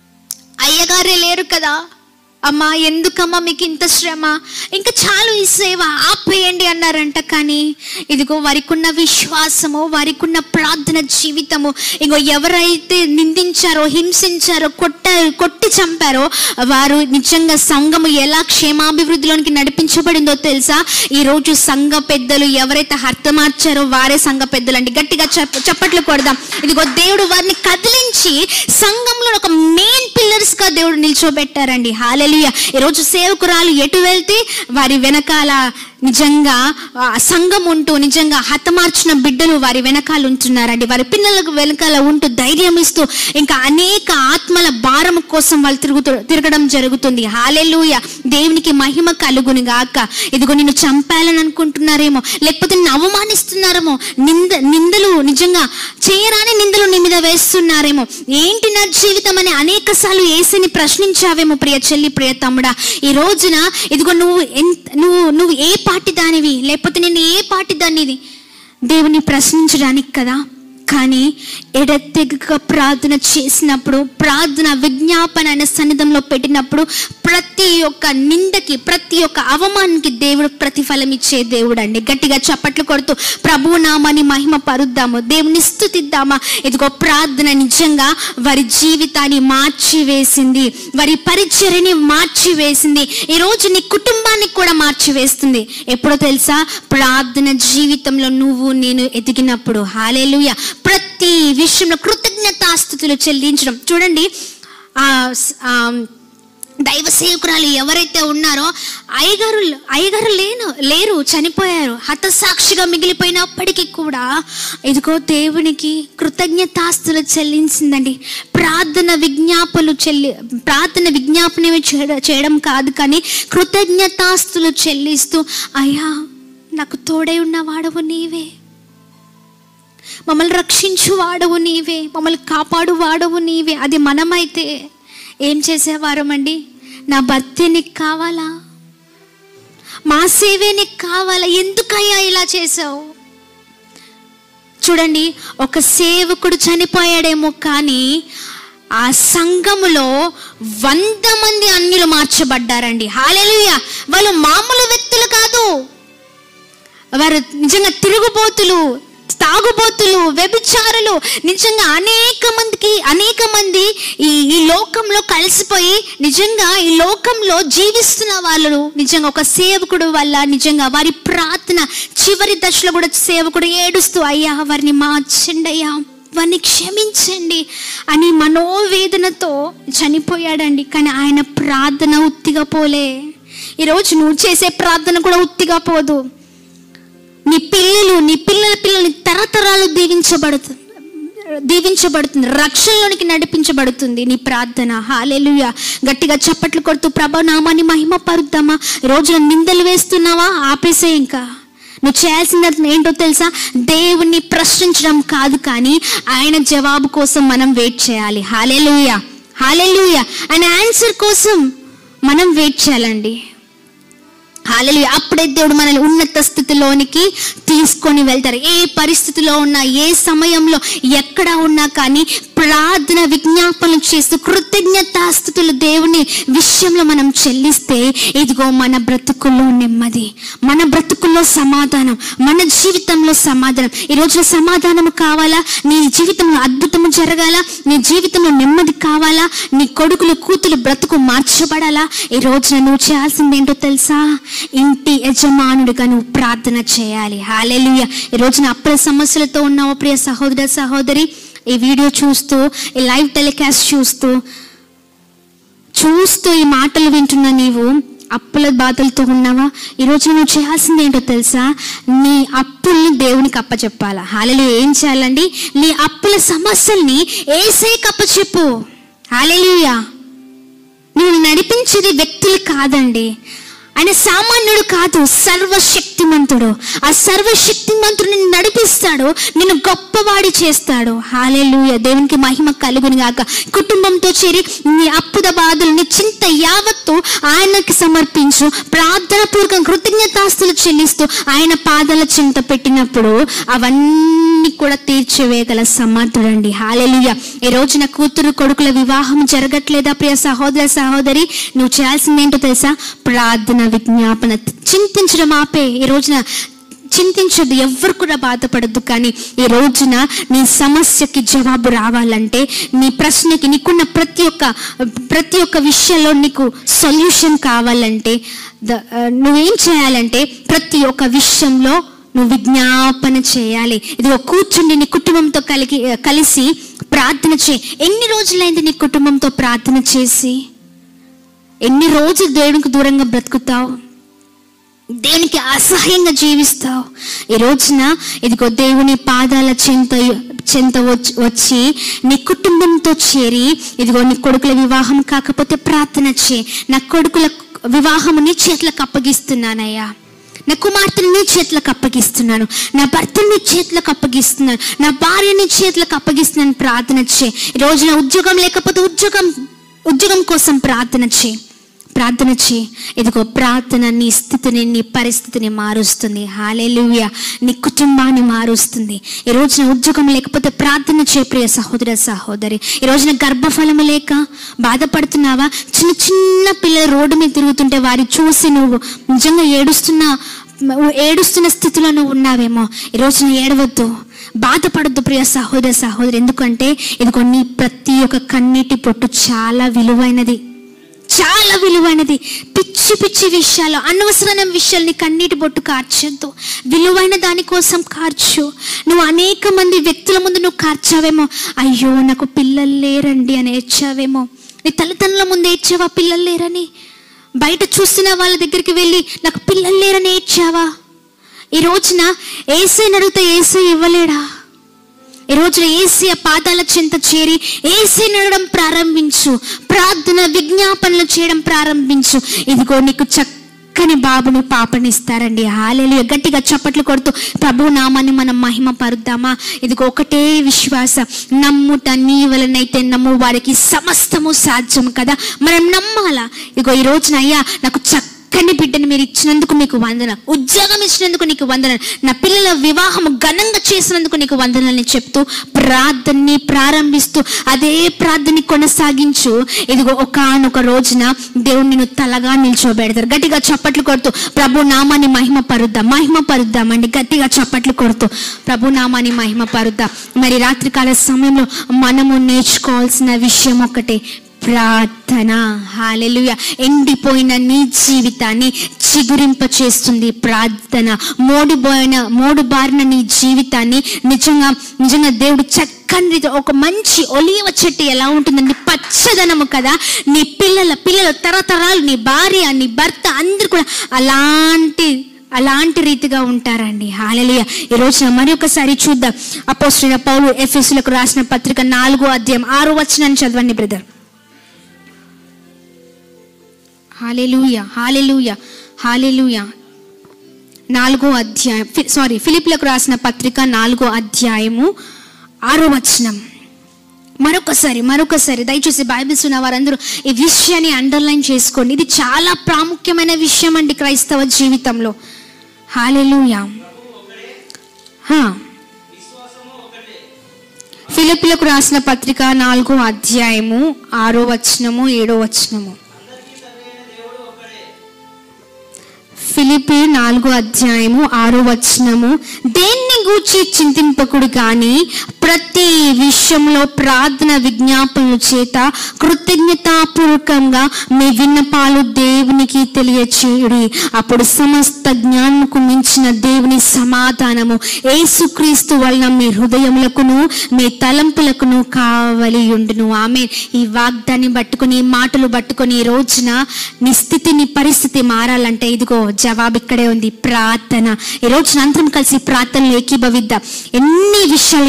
Speaker 1: అయ్యగారే లేరు కదా అమ్మా ఎందుకమ్మా మీకు ఇంత శ్రమ ఇంకా చాలు ఈ సేవ ఆపేయండి అన్నారంట కానీ ఇదిగో వారికున్న విశ్వాసము వారికున్న ప్రార్థన జీవితము ఇగో ఎవరైతే నిందించారో హింసించారో కొట్టారో కొట్టి చంపారో వారు నిజంగా సంఘము ఎలా క్షేమాభివృద్ధిలోనికి నడిపించబడిందో తెలుసా ఈ రోజు సంఘ పెద్దలు ఎవరైతే హస్తమార్చారో వారే సంఘ పెద్దలు అండి గట్టిగా చెప్ప చప్పట్లు కొడదాం ఇదిగో దేవుడు వారిని కదిలించి సంఘంలో ఒక మెయిన్ పిల్లర్స్ గా దేవుడు నిల్చోబెట్టారండి హాలెలుయ ఈరోజు సేవకురాలు ఎటు వెళ్తే వారి వెనకాల నిజంగా ఆ సంఘం ఉంటూ నిజంగా హతమార్చిన బిడ్డలు వారి వెనకాల ఉంటున్నారండి వారి పిల్లలకు వెనకాల ఉంటూ ధైర్యం ఇస్తూ ఇంకా అనేక ఆత్మల భారం కోసం వాళ్ళు తిరుగుతూ తిరగడం జరుగుతుంది హాలెలుయ దేవునికి మహిమ కలుగుని గాక ఇదిగో నిన్ను చంపాలని అనుకుంటున్నారేమో లేకపోతే నిన్ను అవమానిస్తున్నారేమో నింద నిందలు నిజంగా చేయరాని నిందలు నీ మీద వేస్తున్నారేమో ఏంటి నా జీవితం అని అనేక సార్లు ఏసిని ప్రశ్నించావేమో ప్రియ చెల్లి ప్రియ తమ్ముడా ఈ రోజున ఇదిగో నువ్వు ఎంత నువ్వు నువ్వు ఏ పాటి దానివి లేకపోతే నేను ఏ పాటి దానిది దేవుని ప్రశ్నించడానికి కదా కానీ ఎడతెగక ప్రార్థన చేసినప్పుడు ప్రార్థన విజ్ఞాపన అనే సన్నిధంలో పెట్టినప్పుడు ప్రతి ఒక్క నిందకి ప్రతి ఒక్క అవమానానికి దేవుడు ప్రతిఫలం ఇచ్చే దేవుడు అండి గట్టిగా చప్పట్లు కొడుతూ ప్రభు నామాన్ని మహిమ పరుద్దాము దేవుని స్థుతిద్దామా ఇదిగో ప్రార్థన నిజంగా వారి జీవితాన్ని మార్చివేసింది వారి పరిచర్ని మార్చివేసింది ఈ రోజు నీ కుటుంబాన్ని కూడా మార్చివేస్తుంది ఎప్పుడో తెలుసా ప్రార్థన జీవితంలో నువ్వు నేను ఎదిగినప్పుడు హాలేలుయ ప్రతి విషయంలో కృతజ్ఞతాస్థుతులు చెల్లించడం చూడండి ఆ స్- ఆ దైవ సేవకురాలు ఎవరైతే ఉన్నారో అయ్యగారు అయ్యగారు లేను లేరు చనిపోయారు హతసాక్షిగా మిగిలిపోయినప్పటికీ కూడా ఇదిగో దేవునికి కృతజ్ఞతాస్తులు చెల్లించిందండి ప్రార్థన విజ్ఞాపనలు చెల్లి ప్రార్థన విజ్ఞాపన చేయడం కాదు కానీ కృతజ్ఞతాస్తులు చెల్లిస్తూ అయ్యా నాకు తోడై ఉన్న వాడవు నీవే మమ్మల్ని రక్షించు వాడవు నీవే మమ్మల్ని కాపాడు వాడవు నీవే అది మనమైతే ఏం చేసేవారమండి నా భర్తే నీకు కావాలా మా సేవే నీకు కావాలా ఎందుకయ్యా ఇలా చేసావు చూడండి ఒక సేవకుడు చనిపోయాడేమో కానీ ఆ సంఘములో వంద మంది అన్యులు మార్చబడ్డారండి హాలెలుయ వాళ్ళు మామూలు వ్యక్తులు కాదు వారు నిజంగా తిరుగుబోతులు తాగుబోతులు వ్యభిచారులు నిజంగా అనేక మందికి అనేక మంది ఈ ఈ లోకంలో కలిసిపోయి నిజంగా ఈ లోకంలో జీవిస్తున్న వాళ్ళు నిజంగా ఒక సేవకుడు వల్ల నిజంగా వారి ప్రార్థన చివరి దశలో కూడా సేవకుడు ఏడుస్తూ అయ్యా వారిని మార్చండి అయ్యా వారిని క్షమించండి అని మనోవేదనతో చనిపోయాడండి కానీ ఆయన ప్రార్థన ఉత్తిగా పోలే ఈరోజు నువ్వు చేసే ప్రార్థన కూడా ఉత్తిగా పోదు నీ పిల్లలు నీ పిల్లల పిల్లల్ని తరతరాలు దీవించబడుతుంది దీవించబడుతుంది రక్షణలోనికి నడిపించబడుతుంది నీ ప్రార్థన హాలెలుయ గట్టిగా చప్పట్లు కొడుతూ ప్రభా నామాన్ని మహిమ పరుద్దామా ఈ రోజున నిందలు వేస్తున్నావా ఆపేసే ఇంకా నువ్వు చేయాల్సింది ఏంటో తెలుసా దేవుణ్ణి ప్రశ్నించడం కాదు కానీ ఆయన జవాబు కోసం మనం వెయిట్ చేయాలి హాలెలుయ హాలెలుయ ఆయన ఆన్సర్ కోసం మనం వెయిట్ చేయాలండి హాలలు అప్పుడే దేవుడు మనల్ని ఉన్నత స్థితిలోనికి తీసుకొని వెళ్తారు ఏ పరిస్థితిలో ఉన్నా ఏ సమయంలో ఎక్కడ ఉన్నా కానీ ప్రార్థన విజ్ఞాపనలు చేస్తూ కృతజ్ఞతాస్థుతులు దేవుని విషయంలో మనం చెల్లిస్తే ఇదిగో మన బ్రతుకుల్లో నెమ్మది మన బ్రతుకుల్లో సమాధానం మన జీవితంలో సమాధానం ఈ రోజున సమాధానం కావాలా నీ జీవితంలో అద్భుతము జరగాల నీ జీవితంలో నెమ్మది కావాలా నీ కొడుకులు కూతులు బ్రతుకు మార్చబడాలా ఈ రోజున నువ్వు చేయాల్సింది ఏంటో తెలుసా ఇంటి యజమానుడిగా నువ్వు ప్రార్థన చేయాలి హాలెలుయ ఈ రోజున అప్పుల సమస్యలతో ఉన్నావు ప్రియ సహోదర సహోదరి ఈ వీడియో చూస్తూ ఈ లైవ్ టెలికాస్ట్ చూస్తూ చూస్తూ ఈ మాటలు వింటున్న నీవు అప్పుల బాధలతో ఉన్నావా ఈరోజు నువ్వు చేయాల్సింది ఏంటో తెలుసా నీ అప్పుల్ని దేవునికి అప్పచెప్పాలా హాలెలు ఏం చేయాలండి నీ అప్పుల సమస్యల్ని ఏసే కప్పచెప్పు హాలెలుయా నువ్వు నడిపించేది వ్యక్తులు కాదండి ఆయన సామాన్యుడు కాదు సర్వశక్తిమంతుడు ఆ సర్వశక్తిమంతుడు నిన్ను నడిపిస్తాడు నిన్ను గొప్పవాడి చేస్తాడు హాలేలుయ దేవునికి మహిమ కలుగుని గాక కుటుంబంతో చేరి నీ అప్పుద బాధలు నీ చింత యావత్తు ఆయనకి సమర్పించు ప్రార్థన పూర్వకం కృతజ్ఞతాస్తులు చెల్లిస్తూ ఆయన పాదాల చింత పెట్టినప్పుడు అవన్నీ కూడా తీర్చివేయగల సమర్థుడండి హాలేలుయ ఈ రోజున కూతురు కొడుకుల వివాహం జరగట్లేదా ప్రియ సహోదర సహోదరి నువ్వు చేయాల్సిందేంటో తెలుసా ప్రార్థన విజ్ఞాపన చింతించడం ఆపే ఈ రోజున చింతించద్దు ఎవ్వరు కూడా బాధపడద్దు కానీ ఈ రోజున నీ సమస్యకి జవాబు రావాలంటే నీ ప్రశ్నకి నీకున్న ప్రతి ఒక్క ప్రతి ఒక్క విషయంలో నీకు సొల్యూషన్ కావాలంటే ద- ఆ, నువ్వేం చేయాలంటే ప్రతి ఒక్క విషయంలో నువ్వు విజ్ఞాపన చేయాలి ఇదిగో కూర్చుండి నీ కుటుంబంతో కలిగి కలిసి ప్రార్థన చేయి ఎన్ని రోజులైంది నీ కుటుంబంతో ప్రార్థన చేసి ఎన్ని రోజులు దేవునికి దూరంగా బ్రతుకుతావు దేవునికి అసహ్యంగా జీవిస్తావు ఈ రోజున ఇదిగో దేవుని పాదాల చెంత చెంత వచ్చి వచ్చి నీ కుటుంబంతో చేరి ఇదిగో నీ కొడుకుల వివాహం కాకపోతే ప్రార్థన చే నా కొడుకుల వివాహం నీ చేతులకు అప్పగిస్తున్నానయ్యా నా కుమార్తెని నీ చేతులకు అప్పగిస్తున్నాను నా భర్తని నీ చేతులకు అప్పగిస్తున్నాను నా భార్యని నీ చేతులకు అప్పగిస్తున్నాను ప్రార్థన చే ఈ రోజున ఉద్యోగం లేకపోతే ఉద్యోగం ఉద్యోగం కోసం ప్రార్థన చే ప్రార్థన చే ఇదిగో ప్రార్థన నీ స్థితిని నీ పరిస్థితిని మారుస్తుంది హాలేలుయ నీ కుటుంబాన్ని మారుస్తుంది ఈ రోజున ఉద్యోగం లేకపోతే ప్రార్థన చే ప్రియ సహోదర సహోదరి ఈ రోజున గర్భఫలం లేక బాధపడుతున్నావా చిన్న చిన్న పిల్లలు రోడ్డు మీద తిరుగుతుంటే వారి చూసి నువ్వు నిజంగా ఏడుస్తున్న ఏడుస్తున్న స్థితిలో నువ్వు ఉన్నావేమో ఈ రోజున ఏడవద్దు బాధపడద్దు ప్రియ సహోదర సహోదరి ఎందుకంటే ఇదిగో నీ ప్రతి ఒక్క కన్నీటి పొట్టు చాలా విలువైనది చాలా విలువైనది పిచ్చి పిచ్చి విషయాలు అనవసరమైన విషయాలు నీ కన్నీటి బొట్టు కార్చొద్దు విలువైన దానికోసం కార్చు నువ్వు అనేక మంది వ్యక్తుల ముందు నువ్వు కార్చావేమో అయ్యో నాకు పిల్లలు లేరండి అని ఏడ్చావేమో నీ తల్లిదండ్రుల ముందు ఏడ్చావా పిల్లలు లేరని బయట చూస్తున్న వాళ్ళ దగ్గరికి వెళ్ళి నాకు పిల్లలు లేరని ఏడ్చావా ఈ రోజున ఏసై అడిగితే ఏసై ఇవ్వలేడా ఈ రోజున ఏసీ పాదాల చెంత చేరి ఏసీ నడడం ప్రారంభించు ప్రార్థన విజ్ఞాపనలు చేయడం ప్రారంభించు ఇదిగో నీకు చక్కని బాబును పాపనిస్తారండి హాలేలు గట్టిగా చప్పట్లు కొడుతూ ప్రభు నామాన్ని మనం మహిమ పరుద్దామా ఇదిగో ఒకటే విశ్వాస నమ్ముట నీ వలనైతే నమ్ము వారికి సమస్తము సాధ్యం కదా మనం నమ్మాలా ఇదిగో ఈ రోజున అయ్యా నాకు చక్క చక్కని బిడ్డను మీరు ఇచ్చినందుకు మీకు వందన ఉద్యోగం ఇచ్చినందుకు నీకు వందన నా పిల్లల వివాహం ఘనంగా చేసినందుకు నీకు వందనని చెప్తూ ప్రార్థనని ప్రారంభిస్తూ అదే ప్రార్థనని కొనసాగించు ఇదిగో ఒకనొక రోజున దేవుడు నిన్ను తలగా నిల్చోబెడతారు గట్టిగా చప్పట్లు కొడుతూ ప్రభు నామాన్ని మహిమ పరుద్దాం మహిమ పరుద్దామండి గట్టిగా చప్పట్లు కొడుతూ ప్రభు నామాన్ని మహిమ పరుద్దాం మరి రాత్రికాల సమయంలో మనము నేర్చుకోవాల్సిన విషయం ఒకటే ప్రార్థన హాలెలుయ ఎండిపోయిన నీ జీవితాన్ని చిగురింప చేస్తుంది ప్రార్థన మోడిపోయిన మోడు బారిన నీ జీవితాన్ని నిజంగా నిజంగా దేవుడు చక్కని రీతి ఒక మంచి ఒలివ చెట్టు ఎలా ఉంటుందండి పచ్చదనము కదా నీ పిల్లల పిల్లల తరతరాలు నీ భార్య నీ భర్త అందరు కూడా అలాంటి అలాంటి రీతిగా ఉంటారండి హాలలియ ఈ రోజున మరి ఒకసారి చూద్దాం అపోస్తున్న పౌలు ఎఫ్ఎస్లకు రాసిన పత్రిక నాలుగో అధ్యాయం ఆరో వచనాన్ని చదవండి బ్రదర్ హాలెలూయ హాలెలూయ హాలెలూయ నాలుగో అధ్యాయం ఫి- సారీ ఫిలిప్లకు రాసిన పత్రిక నాలుగో అధ్యాయము ఆరో వచనం మరొకసారి మరొకసారి దయచేసి బైబిల్స్ ఉన్న వారందరూ ఈ విషయాన్ని అండర్లైన్ చేసుకోండి ఇది చాలా ప్రాముఖ్యమైన విషయం అండి క్రైస్తవ జీవితంలో హాలెలూయ హా. ఫిలిప్పులకు రాసిన పత్రిక నాలుగో అధ్యాయము ఆరో వచనము ఏడో వచనము ఫిలిపి నాలుగో అధ్యాయము ఆరో వచనము దేన్ని గూర్చి చింతింపకుడు కానీ ప్రతి విషయంలో ప్రార్థన విజ్ఞాపనల చేత కృతజ్ఞతాపూర్వకంగా మీ విన్నపాలు దేవునికి తెలియచేయుడి అప్పుడు సమస్త జ్ఞానముకు మించిన దేవుని సమాధానము యేసుక్రీస్తు వలన మీ హృదయములకును మీ తలంపులకును కావలి ఉండును ఆమె ఈ వాగ్దాన్ని పట్టుకొని ఈ మాటలు పట్టుకొని ఈ రోజున నీ స్థితి నీ పరిస్థితి మారాలంటే ఇదిగో జవాబు ఇక్కడే ఉంది ప్రార్థన ఈ రోజున అందరం కలిసి ప్రార్థనలు ఏకీభవిద్దాం ఎన్ని విషయాలు ఇబ్బంది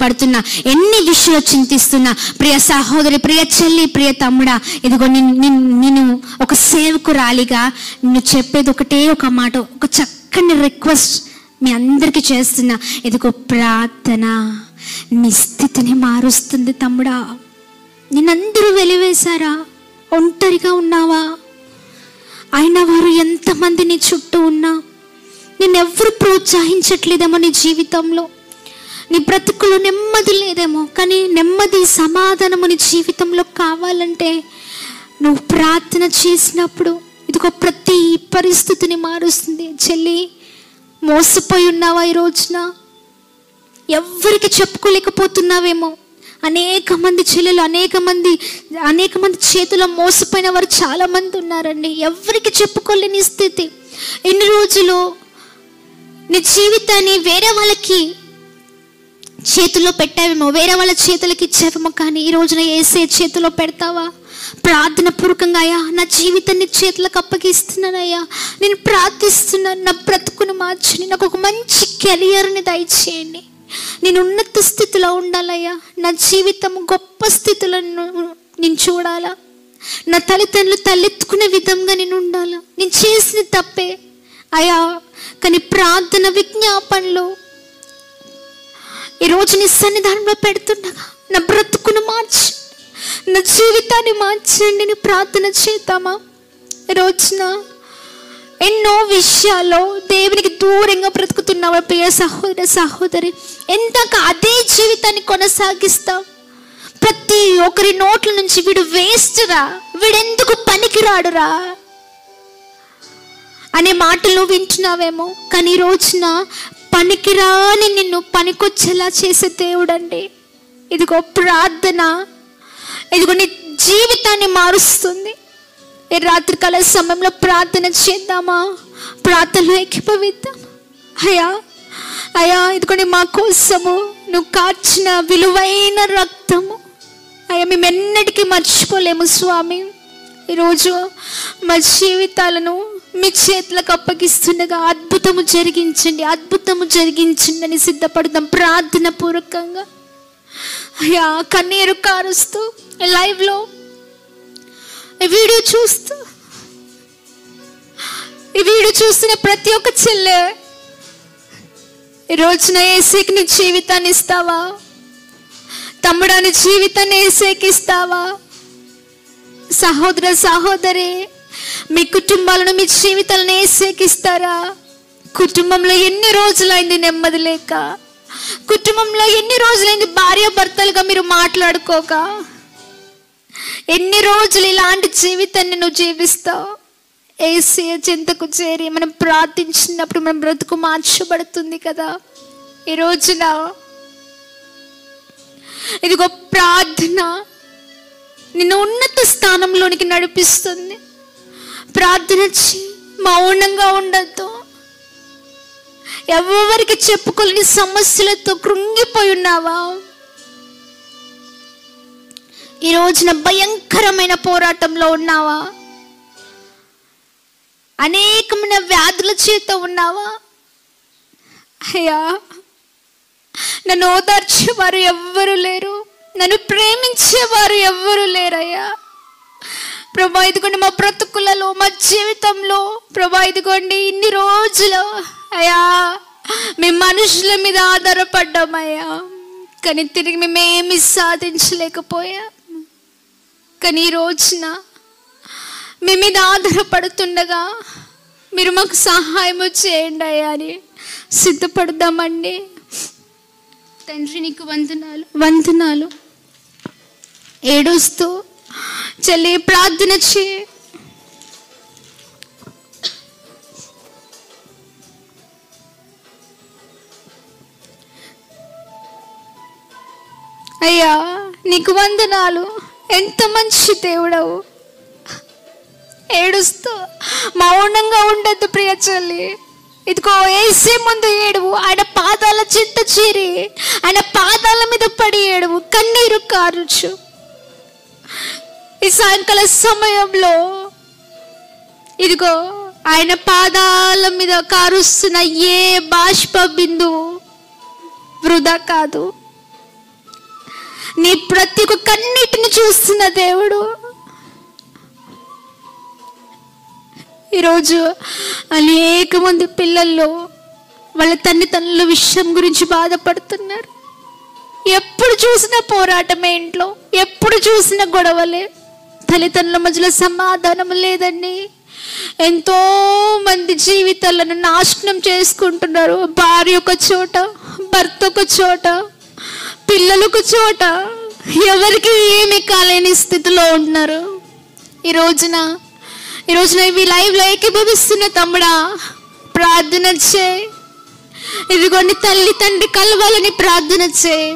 Speaker 1: బాధపడుతున్నా ఎన్ని విషయాలు చింతిస్తున్నా ప్రియ సహోదరి ప్రియ చెల్లి ప్రియ తమ్ముడా ఇదిగో నిన్ను నిన్ను- నేను ఒక సేవకురాలిగా నిన్ను చెప్పేది ఒకటే ఒక మాట ఒక చక్కని రిక్వెస్ట్ మీ అందరికీ చేస్తున్నా ఇదిగో ప్రార్థన నీ స్థితిని మారుస్తుంది తమ్ముడా నిన్నందరూ వెలివేశారా ఒంటరిగా ఉన్నావా అయిన వారు ఎంతమంది నీ చుట్టూ ఉన్నా నిన్నెవ్వరు ప్రోత్సహించట్లేదేమో నీ జీవితంలో నీ బ్రతుకులో నెమ్మది లేదేమో కానీ నెమ్మది సమాధానము నీ జీవితంలో కావాలంటే నువ్వు ప్రార్థన చేసినప్పుడు ఇదిగో ప్రతి పరిస్థితిని మారుస్తుంది చెల్లి మోసపోయి ఉన్నావా ఈ రోజున ఎవ్వరికి చెప్పుకోలేకపోతున్నావేమో అనేక మంది చెల్లెలు అనేక మంది అనేక మంది చేతిలో మోసపోయిన వారు చాలా మంది ఉన్నారండి ఎవరికి చెప్పుకోలేని స్థితి ఎన్ని రోజులు నీ జీవితాన్ని వేరే వాళ్ళకి చేతిలో పెట్టావేమో వేరే వాళ్ళ చేతులకి ఇచ్చావేమో కానీ ఈ రోజున ఏసే చేతిలో పెడతావా ప్రార్థన పూర్వకంగా అయ్యా నా జీవితాన్ని చేతులకు అప్పగిస్తున్నానయ్యా నేను ప్రార్థిస్తున్నాను నా బ్రతుకును మార్చండి నాకు ఒక మంచి కెరియర్ని దయచేయండి నేను ఉన్నత స్థితిలో ఉండాలయ్యా నా జీవితం గొప్ప స్థితిలో ను- నేను చూడాలా నా తల్లిదండ్రులు తలెత్తుకునే విధంగా నేను ఉండాలా నేను చేసిన తప్పే అయ్యా కానీ ప్రార్థన విజ్ఞాపనలు ఈరోజు నీ సన్నిధానంలో పెడుతుండగా నా బ్రతుకును మార్చి నా జీవితాన్ని మార్చండి అని ప్రార్థన చేద్దామా ఈ రోజున ఎన్నో విషయాల్లో దేవునికి దూరంగా బ్రతుకుతున్నావు ప్రియ సహోదర సహోదరి ఎంతక అదే జీవితాన్ని కొనసాగిస్తావు ప్రతి ఒక్కరి నోట్ల నుంచి వీడు వేస్ట్ రా వీడెందుకు పనికిరాడురా అనే మాటలు వింటున్నావేమో కానీ ఈ రోజున పనికిరాని నిన్ను పనికొచ్చేలా చేసే దేవుడండి ఇదిగో ప్రార్థన ఇదిగో నీ జీవితాన్ని మారుస్తుంది ఈ రాత్రికాల సమయంలో ప్రార్థన చేద్దామా ప్రార్థనలో ఎక్కిపోవిద్దాం అయ్యా అయ్యా ఇదిగోండి మా కోసము నువ్వు కార్చిన విలువైన రక్తము అయ్యా మేము ఎన్నటికీ మర్చిపోలేము స్వామి ఈరోజు మా జీవితాలను మీ చేతులకు అప్పగిస్తుండగా అద్భుతము జరిగించండి అద్భుతము జరిగించండి అని సిద్ధపడదాం ప్రార్థన పూర్వకంగా అయ్యా కన్నీరు కారుస్తూ లైవ్లో ఈ వీడియో చూస్తూ ఈ వీడియో చూస్తున్న ప్రతి ఒక్క చెల్లె ఈ రోజున ఏసేకి నీ జీవితాన్ని ఇస్తావా తమ్ముడాని జీవితాన్ని ఏసేకి ఇస్తావా సహోదర సహోదరి మీ కుటుంబాలను మీ జీవితాలను ఏసేకిస్తారా కుటుంబంలో ఎన్ని రోజులైంది నెమ్మది లేక కుటుంబంలో ఎన్ని రోజులైంది భార్య భర్తలుగా మీరు మాట్లాడుకోక ఎన్ని రోజులు ఇలాంటి జీవితాన్ని నువ్వు జీవిస్తావు ఏసీ చింతకు చేరి మనం ప్రార్థించినప్పుడు మన బ్రతుకు మార్చబడుతుంది కదా ఈ రోజున ఇదిగో ప్రార్థన నిన్ను ఉన్నత స్థానంలోనికి నడిపిస్తుంది ప్రార్థన చే మౌనంగా ఉండద్దు ఎవరికి చెప్పుకోలేని సమస్యలతో కృంగిపోయి ఉన్నావా ఈ రోజున భయంకరమైన పోరాటంలో ఉన్నావా అనేకమైన వ్యాధుల చేత ఉన్నావా అయ్యా నన్ను ఓదార్చేవారు ఎవ్వరు లేరు నన్ను ప్రేమించేవారు ఎవ్వరు లేరయ్యా ప్రభా ఇదిగోండి మా బ్రతుకులలో మా జీవితంలో ప్రభా ఇదిగోండి ఇన్ని రోజులు అయ్యా మేము మనుషుల మీద ఆధారపడ్డామయ్యా కానీ తిరిగి మేమేమి సాధించలేకపోయా కానీ ఈ రోజున మీ మీద ఆధారపడుతుండగా మీరు మాకు సహాయము చేయండి అయ్యా అని సిద్ధపడదామండి తండ్రి నీకు వందనాలు వందనాలు ఏడుస్తూ చెల్లి ప్రార్థన చే అయ్యా నీకు వందనాలు ఎంత మంచి దేవుడవు ఏడుస్తూ మౌనంగా ఉండద్దు ప్రియ చెల్లి ఇదిగో వేసే ముందు ఏడువు ఆయన పాదాల చింత చీరి ఆయన పాదాల మీద పడి ఏడువు కన్నీరు కారుచు ఈ సాయంకాల సమయంలో ఇదిగో ఆయన పాదాల మీద కారుస్తున్న ఏ బాష్ప బిందువు వృధా కాదు నీ ప్రతి ఒక్క కన్నీటిని చూస్తున్న దేవుడు ఈరోజు అనేక మంది పిల్లల్లో వాళ్ళ తల్లిదండ్రుల విషయం గురించి బాధపడుతున్నారు ఎప్పుడు చూసిన పోరాటమే ఇంట్లో ఎప్పుడు చూసిన గొడవలే తల్లిదండ్రుల మధ్యలో సమాధానం లేదండి ఎంతో మంది జీవితాలను నాశనం చేసుకుంటున్నారు భార్య ఒక చోట భర్త ఒక చోట పిల్లలు ఒక చోట ఎవరికి ఏమి కాలేని స్థితిలో ఉన్నారు ఈ రోజున ఈ రోజున ఇవి లైవ్లో ఏకీభవిస్తున్న తమ్ముడా ప్రార్థన చేయి ఇదిగోండి తల్లి తండ్రి కలవాలని ప్రార్థన చేయి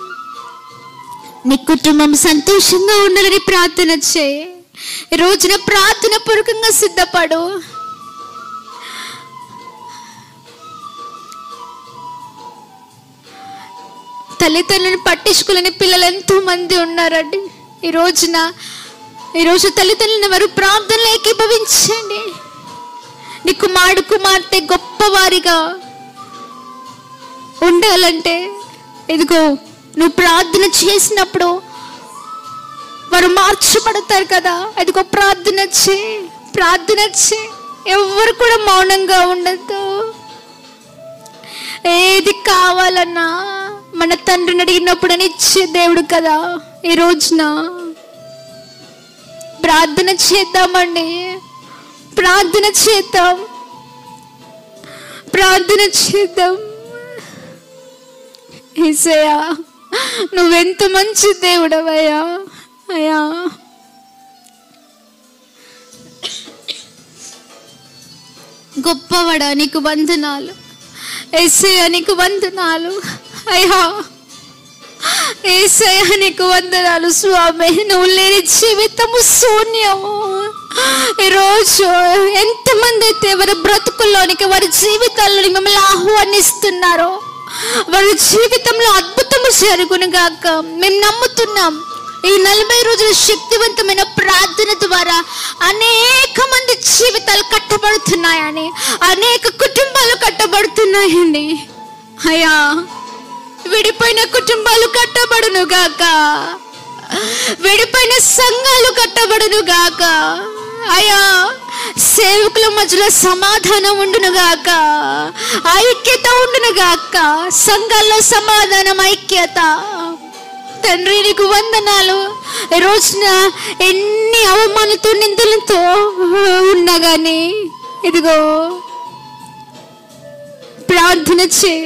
Speaker 1: నీ కుటుంబం సంతోషంగా ఉండాలని ప్రార్థన చేయి ఈ రోజున ప్రార్థన పూర్వకంగా సిద్ధపడు తల్లిదండ్రులను పట్టించుకోలేని పిల్లలు ఎంతో మంది ఉన్నారండి ఈ రోజున ఈరోజు తల్లిదండ్రులను వారు ప్రార్థనలు ఏకీభవించండి నీ కుమారుడు కుమార్తె గొప్పవారిగా ఉండాలంటే ఇదిగో నువ్వు ప్రార్థన చేసినప్పుడు వారు మార్చబడతారు కదా అదిగో ప్రార్థన చే ప్రార్థన చే ఎవరు కూడా మౌనంగా ఉండద్దు ఏది కావాలన్నా మన తండ్రిని అడిగినప్పుడు అని ఇచ్చే దేవుడు కదా ఈ రోజున ప్రార్థన చేద్దామండి ప్రార్థన చేద్దాం ప్రార్థన చేద్దాం ఏసయ్యా నువ్వెంత మంచి దేవుడవయ్యా అయ్యా గొప్పవాడా నీకు వందనాలు ఏసయ్య నీకు వందనాలు అయ్యా ఏసయ్య నీకు వందనాలు స్వామి నువ్వు లేని జీవితము శూన్యము ఈరోజు ఎంతమంది అయితే వారి బ్రతుకుల్లోనికి వారి జీవితాల్లోని మిమ్మల్ని ఆహ్వానిస్తున్నారో వారి జీవితంలో అద్భుతము జరుగును గాక మేము నమ్ముతున్నాం ఈ నలభై రోజుల శక్తివంతమైన ప్రార్థన ద్వారా అనేక మంది జీవితాలు కట్టబడుతున్నాయని అనేక కుటుంబాలు కట్టబడుతున్నాయండి అయ్యా విడిపోయిన కుటుంబాలు కట్టబడును గాక విడిపోయిన సంఘాలు కట్టబడును గాక అయ్యా సేవకుల మధ్యలో సమాధానం ఉండును గాక ఐక్యత ఉండును గాక సంఘాల్లో సమాధానం ఐక్యత తండ్రి నీకు వందనాలు ఈ రోజున ఎన్ని అవమానతో నిందలతో ఉన్నా కానీ ఇదిగో ప్రార్థన చే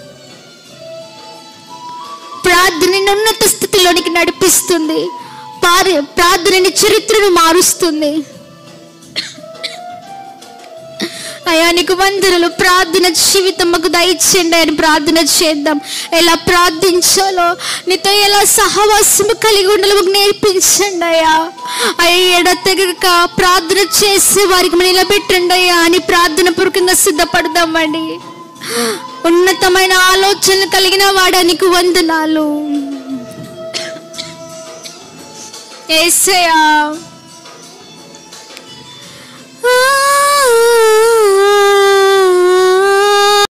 Speaker 1: ప్రార్థన నిన్ను ఉన్నత స్థితిలోనికి నడిపిస్తుంది పారి ప్రార్థనని చరిత్రను మారుస్తుంది అయ్యా నీకు వందనలు ప్రార్థన జీవితం మాకు దయచేయండి అని ప్రార్థన చేద్దాం ఎలా ప్రార్థించాలో నీతో ఎలా సహవాసము కలిగి ఉండాలో మాకు నేర్పించండి అయ్యా అయ్యా ఎడతెగక ప్రార్థన చేసి వారికి మనం నిలబెట్టండి అయ్యా అని ప్రార్థన పూర్వకంగా సిద్ధపడదామండి ఉన్నతమైన ఆలోచనలు కలిగిన వాడానికి వందనాలు ఏసయా